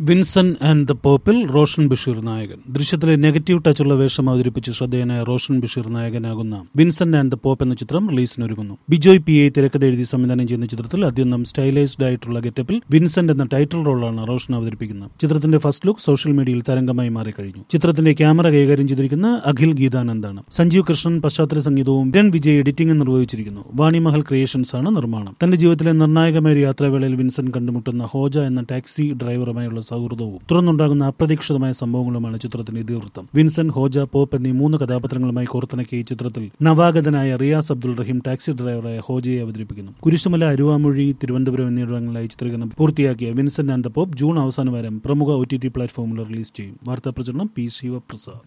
Vinson and the പോപ്പിൽ റോഷൻ ബഷീർ നായകൻ ദൃശ്യത്തിലെ നെഗറ്റീവ് ടച്ചുള്ള വേഷം അവതരിപ്പിച്ച് ശ്രദ്ധേയനായ റോഷൻ ബഷീർ നായകനാകുന്ന വിൻസൻ ആൻഡ് ദ പോപ്പ് എന്ന ചിത്രം റിലീസിനൊരുങ്ങുന്നു ബിജോയ് പി എ തിരക്കഥ എഴുതി സംവിധാനം ചെയ്യുന്ന ചിത്രത്തിൽ അത്യന്തം സ്റ്റൈലൈസ്ഡ് ആയിട്ടുള്ള ഗെറ്റപ്പിൽ വിൻസെന്റ് എന്ന ടൈറ്റിൽ റോളാണ് റോഷൻ അവതരിപ്പിക്കുന്നത് ചിത്രത്തിന്റെ ഫസ്റ്റ് ലുക്ക് സോഷ്യൽ മീഡിയയിൽ തരംഗമായി മാറിക്കഴിഞ്ഞു ചിത്രത്തിന്റെ ക്യാമറ കൈകാര്യം ചെയ്തിരിക്കുന്ന അഖിൽ ഗീതാനന്ദാണ് സഞ്ജീവ് കൃഷ്ണൻ പശ്ചാത്തല സംഗീതവും രൺ വിജയ് എഡിറ്റിംഗ് നിർവഹിച്ചിരിക്കുന്നു വാണിമഹൽ ക്രിയേഷൻസ് ആണ് നിർമ്മാണം തന്റെ ജീവിതത്തിലെ നിർണായകമായ ഒരു യാത്രാവേളയിൽ വിൻസെന്റ് കണ്ടുമുട്ടുന്ന ഹോജ എന്ന ടാക്സി ഡ്രൈവറുമായുള്ള സൗഹൃദവും തുടർന്നുണ്ടാകുന്ന അപ്രതീക്ഷിതമായ സംഭവങ്ങളുമാണ് ചിത്രത്തിന്റെ ഇതിവൃത്തം വിൻസെന്റ് ഹോജ പോപ്പ് എന്നീ മൂന്ന് കഥാപാത്രങ്ങളുമായി കോർത്തിണക്കിയ ഈ ചിത്രത്തിൽ നവാഗതനായ റിയാസ് അബ്ദുൾ റഹീം ടാക്സി ഡ്രൈവറായ ഹോജയെ അവതരിപ്പിക്കുന്നു കുരിശുമല അരുവാമൊഴി തിരുവനന്തപുരം എന്നിവിടങ്ങളിലായി ചിത്രീകരണം പൂർത്തിയാക്കിയ Vincent and the pop June അവസാന വാരം പ്രമുഖ ഒ ടി ടി പ്ലാറ്റ്ഫോമിൽ റിലീസ് ചെയ്യും വാർത്താ പ്രചരണം പി ശിവപ്രസാദ്